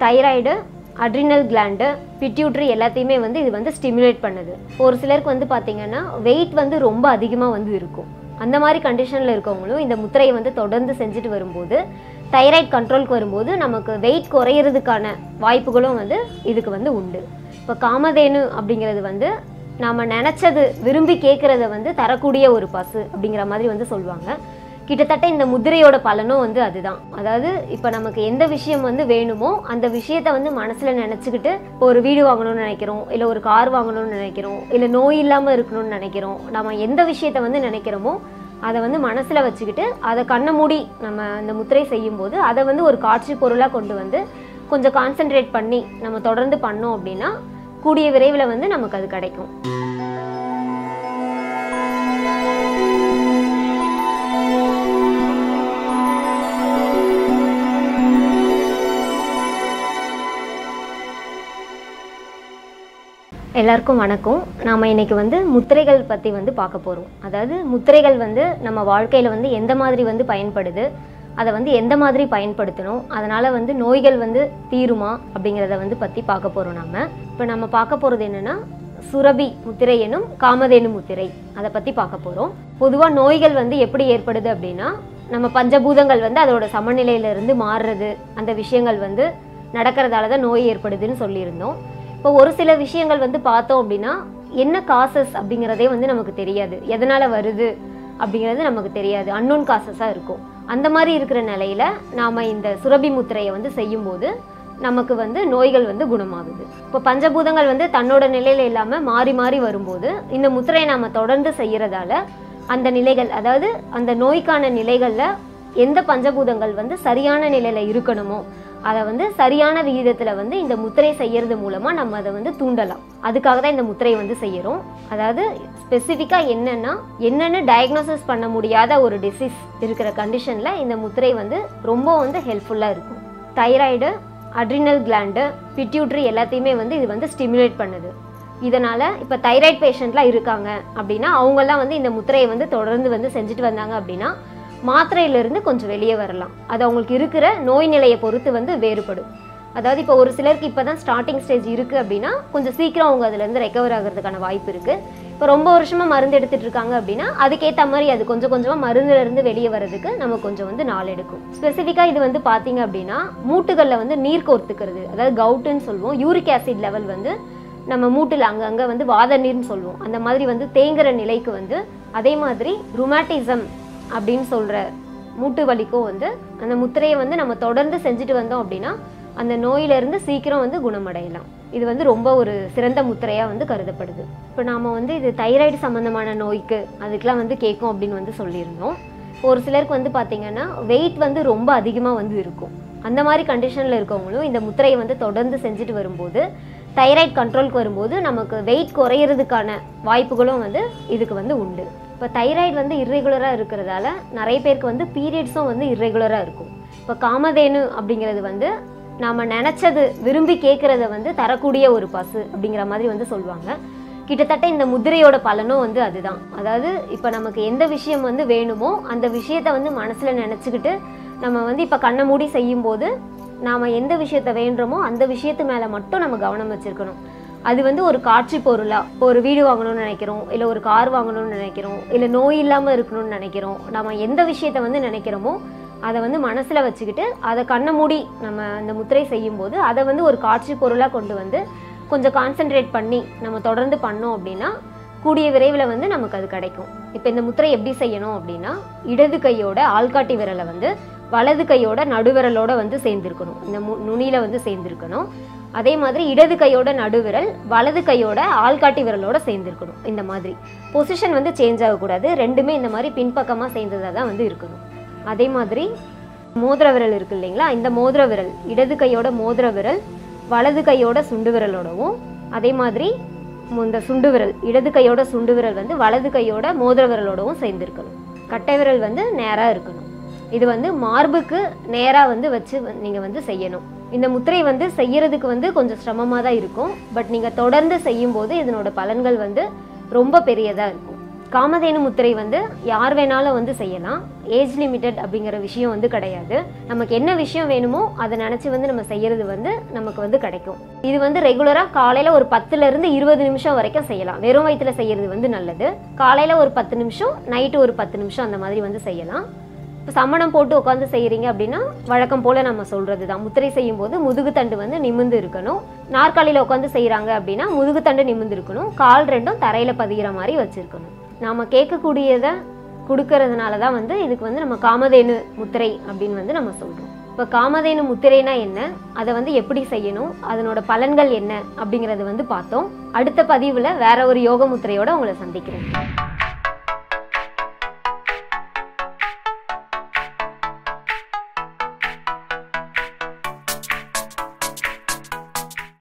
thyroid adrenal gland pituitary எல்லாத்தையுமே வந்து இது வந்து ஸ்டிமுலேட் பண்ணுது ஒரு சிலருக்கு வந்து பார்த்தீங்கன்னா வெயிட் வந்து ரொம்ப அதிகமாக வந்து இருக்கும் அந்த மாதிரி கண்டிஷனில் இருக்கவங்களும் இந்த முத்திரையை வந்து தொடர்ந்து செஞ்சுட்டு வரும்போது தைராய்டு கண்ட்ரோலுக்கு வரும்போது நமக்கு வெயிட் குறையிறதுக்கான வாய்ப்புகளும் வந்து இதுக்கு வந்து உண்டு இப்போ காமதேனு அப்படிங்கிறது வந்து நாம் நினச்சது விரும்பி கேட்குறத வந்து தரக்கூடிய ஒரு பசு அப்படிங்கிற மாதிரி வந்து சொல்லுவாங்க கிட்டத்தட்ட இந்த முதிரையோட பலனும் வந்து அதுதான் அதாவது இப்போ நமக்கு எந்த விஷயம் வந்து வேணுமோ அந்த விஷயத்த வந்து மனசில் நினச்சிக்கிட்டு இப்போ ஒரு வீடு வாங்கணும்னு நினைக்கிறோம் இல்லை ஒரு கார் வாங்கணும்னு நினைக்கிறோம் இல்லை நோய் இல்லாமல் இருக்கணும்னு நினைக்கிறோம் நம்ம எந்த விஷயத்த வந்து நினைக்கிறோமோ அதை வந்து மனசில் வச்சுக்கிட்டு அதை கண்ணை மூடி நம்ம அந்த முத்திரை செய்யும்போது அதை வந்து ஒரு காட்சி பொருளாக கொண்டு வந்து கொஞ்சம் கான்சென்ட்ரேட் பண்ணி நம்ம தொடர்ந்து பண்ணோம் அப்படின்னா கூடிய விரைவில் வந்து நமக்கு அது கிடைக்கும் எல்லாருக்கும் வணக்கம் நாம் இன்னைக்கு வந்து முத்திரைகள் பற்றி வந்து பார்க்க போகிறோம் அதாவது முத்திரைகள் வந்து நம்ம வாழ்க்கையில் வந்து எந்த மாதிரி வந்து பயன்படுது அதை வந்து எந்த மாதிரி பயன்படுத்தணும் அதனால் வந்து நோய்கள் வந்து தீருமா அப்படிங்கிறத வந்து பற்றி பார்க்க போகிறோம் நம்ம இப்போ நம்ம பார்க்க போகிறது என்னென்னா சுரபி முத்திரை எனும் காமதேனு முத்திரை அதை பற்றி பார்க்க போகிறோம் பொதுவாக நோய்கள் வந்து எப்படி ஏற்படுது அப்படின்னா நம்ம பஞ்சபூதங்கள் வந்து அதோட சமநிலையிலிருந்து மாறுறது அந்த விஷயங்கள் வந்து நடக்கிறதால தான் நோய் ஏற்படுதுன்னு சொல்லியிருந்தோம் இப்போ ஒரு சில விஷயங்கள் வந்து பார்த்தோம் அப்படின்னா என்ன காசஸ் அப்படிங்கிறதே வந்து நமக்கு தெரியாது எதனால் வருது அப்படிங்கிறது நமக்கு தெரியாது அன்னோன் காசஸாக இருக்கும் அந்த மாதிரி இருக்கிற நிலையில நாம் இந்த சுரபி முத்திரையை வந்து செய்யும்போது நமக்கு வந்து நோய்கள் வந்து குணமாகுது இப்போ பஞ்சபூதங்கள் வந்து தன்னோட நிலையில இல்லாமல் மாறி மாறி வரும்போது இந்த முத்திரையை நாம் தொடர்ந்து செய்யறதால அந்த நிலைகள் அதாவது அந்த நோய்க்கான நிலைகளில் எந்த பஞ்சபூதங்கள் வந்து சரியான நிலையில் இருக்கணுமோ அதை வந்து சரியான விகிதத்தில் வந்து இந்த முத்திரை செய்யறது மூலமாக நம்ம அதை வந்து தூண்டலாம் அதுக்காக தான் இந்த முத்திரையை வந்து செய்கிறோம் அதாவது ஸ்பெசிஃபிக்காக என்னென்னா என்னென்னு டயக்னோசிஸ் பண்ண முடியாத ஒரு டிசீஸ் இருக்கிற கண்டிஷனில் இந்த முத்திரை வந்து ரொம்ப வந்து ஹெல்ப்ஃபுல்லாக இருக்கும் தைராய்டு அட்ரினல் கிளாண்டு பிட்யூட்ரி எல்லாத்தையுமே வந்து இது வந்து ஸ்டிமுலேட் பண்ணுது இதனால் இப்போ தைராய்டு பேஷண்ட்லாம் இருக்காங்க அப்படின்னா அவங்கெல்லாம் வந்து இந்த முத்திரையை வந்து தொடர்ந்து வந்து செஞ்சுட்டு வந்தாங்க அப்படின்னா மாத்திரையிலிருந்து கொஞ்சம் வெளியே வரலாம் அது அவங்களுக்கு இருக்கிற நோய் நிலையை பொறுத்து வந்து வேறுபடும் அதாவது இப்போ ஒரு சிலருக்கு இப்போ தான் ஸ்டார்டிங் ஸ்டேஜ் இருக்குது அப்படின்னா கொஞ்சம் சீக்கிரம் அவங்க அதுலேருந்து ரெக்கவர் ஆகிறதுக்கான வாய்ப்பு இருக்குது இப்போ ரொம்ப வருஷமாக மருந்து எடுத்துட்டு இருக்காங்க அப்படின்னா அதுக்கேற்ற மாதிரி அது கொஞ்சம் கொஞ்சமாக மருந்துலேருந்து வெளியே வர்றதுக்கு நம்ம கொஞ்சம் வந்து நாள் எடுக்கும் ஸ்பெசிஃபிக்காக இது வந்து பார்த்தீங்க அப்படின்னா மூட்டுகளில் வந்து நீர் கோர்த்துக்கிறது அதாவது கவுட்டுன்னு சொல்லுவோம் யூரிக் ஆசிட் லெவல் வந்து நம்ம மூட்டில் அங்கங்கே வந்து வாத நீர்னு சொல்லுவோம் அந்த மாதிரி வந்து தேங்குற நிலைக்கு வந்து அதே மாதிரி ருமாட்டிசம் அப்படின்னு சொல்கிற மூட்டு வலிக்கும் வந்து அந்த முத்திரையை வந்து நம்ம தொடர்ந்து செஞ்சுட்டு வந்தோம் அப்படின்னா அந்த நோயிலிருந்து சீக்கிரம் வந்து குணமடையலாம் இது வந்து ரொம்ப ஒரு சிறந்த முத்திரையாக வந்து கருதப்படுது இப்போ நாம் வந்து இது தைராய்டு சம்மந்தமான நோய்க்கு அதுக்கெலாம் வந்து கேட்கும் அப்படின்னு வந்து சொல்லியிருந்தோம் ஒரு சிலருக்கு வந்து பார்த்திங்கன்னா வெயிட் வந்து ரொம்ப அதிகமாக வந்து இருக்கும் அந்த மாதிரி கண்டிஷனில் இருக்கவங்களும் இந்த முத்திரையை வந்து தொடர்ந்து செஞ்சுட்டு வரும்போது தைராய்டு கண்ட்ரோலுக்கு வரும்போது நமக்கு வெயிட் குறையிறதுக்கான வாய்ப்புகளும் வந்து இதுக்கு வந்து உண்டு இப்போ தைராய்டு வந்து இர்ரெகுலராக இருக்கிறதால நிறைய பேருக்கு வந்து பீரியட்ஸும் வந்து இர்ரெகுலராக இருக்கும் இப்போ காமதேனு அப்படிங்கிறது வந்து நாம் நினச்சது விரும்பி கேட்குறத வந்து தரக்கூடிய ஒரு பசு அப்படிங்கிற மாதிரி வந்து சொல்லுவாங்க கிட்டத்தட்ட இந்த முதிரையோட பலனும் வந்து அதுதான் அதாவது இப்போ நமக்கு எந்த விஷயம் வந்து வேணுமோ அந்த விஷயத்த வந்து மனசில் நினச்சிக்கிட்டு நம்ம வந்து இப்போ கண்ணை மூடி செய்யும்போது நாம் எந்த விஷயத்த வேண்டுமோ அந்த விஷயத்து மேலே மட்டும் நம்ம கவனம் வச்சுருக்கணும் அது வந்து ஒரு காட்சி பொருளாக இப்போ ஒரு வீடு வாங்கணும்னு நினைக்கிறோம் இல்லை ஒரு கார் வாங்கணும்னு நினைக்கிறோம் இல்லை நோய் இல்லாமல் இருக்கணும்னு நினைக்கிறோம் நம்ம எந்த விஷயத்த வந்து நினைக்கிறோமோ அதை வந்து மனசில் வச்சுக்கிட்டு அதை கண்ணை மூடி நம்ம அந்த முத்திரை செய்யும்போது அதை வந்து ஒரு காட்சி பொருளாக கொண்டு வந்து கொஞ்சம் கான்சென்ட்ரேட் பண்ணி நம்ம தொடர்ந்து பண்ணோம் அப்படின்னா கூடிய விரைவில் வந்து நமக்கு அது கிடைக்கும் இப்போ இந்த முத்திரை எப்படி செய்யணும் அப்படின்னா இடது கையோட ஆள்காட்டி விரலை வந்து வலது கையோட நடுவிரலோட வந்து சேர்ந்திருக்கணும் இந்த மு நுனியில வந்து சேர்ந்திருக்கணும் அதே மாதிரி இடது கையோட நடுவிரல் வலது கையோட ஆள்காட்டி விரலோட சேர்ந்திருக்கணும் இந்த மாதிரி பொசிஷன் வந்து சேஞ்ச் ஆகக்கூடாது ரெண்டுமே இந்த மாதிரி பின்பக்கமாக சேர்ந்ததாக தான் வந்து இருக்கணும் அதே மாதிரி மோதிர விரல் இருக்கு இல்லைங்களா இந்த மோதிர விரல் இடது கையோட மோதிர விரல் வலது கையோட சுண்டு விரலோடவும் அதே மாதிரி மு- இந்த சுண்டு விரல் இடது கையோட சுண்டு விரல் வந்து வலது கையோட மோதிர விரலோடவும் சேர்ந்திருக்கணும் கட்டை விரல் வந்து நேராக இருக்கணும் இது வந்து மார்புக்கு நேராக வந்து வச்சு நீங்கள் வந்து செய்யணும் இந்த முத்திரை வந்து செய்யறதுக்கு வந்து கொஞ்சம் சிரமமாக தான் இருக்கும் பட் நீங்கள் தொடர்ந்து செய்யும்போது இதனோட பலன்கள் வந்து ரொம்ப பெரியதாக இருக்கும் காமதேனு முத்திரை வந்து யார் வேணாலும் வந்து செய்யலாம் ஏஜ் லிமிட்டட் அப்படிங்கிற விஷயம் வந்து கிடையாது நமக்கு என்ன விஷயம் வேணுமோ அதை நினச்சி வந்து நம்ம செய்யறது வந்து நமக்கு வந்து கிடைக்கும் இது வந்து ரெகுலராக காலையில் ஒரு பத்துலேருந்து இருபது நிமிஷம் வரைக்கும் செய்யலாம் வெறும் வயிற்றுல செய்யறது வந்து நல்லது காலையில் ஒரு பத்து நிமிஷம் நைட்டு ஒரு பத்து நிமிஷம் அந்த மாதிரி வந்து செய்யலாம் இப்போ சம்மணம் போட்டு உட்காந்து செய்கிறீங்க அப்படின்னா வழக்கம் போல் நம்ம சொல்கிறது தான் முத்திரை செய்யும் போது முதுகுத்தண்டு வந்து நிமிந்து இருக்கணும் நாற்காலியில் உட்காந்து செய்கிறாங்க அப்படின்னா முதுகுத்தண்டு நிமிந்து இருக்கணும் கால் ரெண்டும் தரையில் பதிகிற மாதிரி வச்சுருக்கணும் நாம் கேட்கக்கூடியதை கொடுக்கறதுனால தான் வந்து இதுக்கு வந்து நம்ம காமதேனு முத்திரை அப்படின்னு வந்து நம்ம சொல்கிறோம் இப்போ காமதேனு முத்திரைனா என்ன அதை வந்து எப்படி செய்யணும் அதனோட பலன்கள் என்ன அப்படிங்கிறது வந்து பார்த்தோம் அடுத்த பதிவில் வேற ஒரு யோக முத்திரையோட உங்களை சந்திக்கிறேன்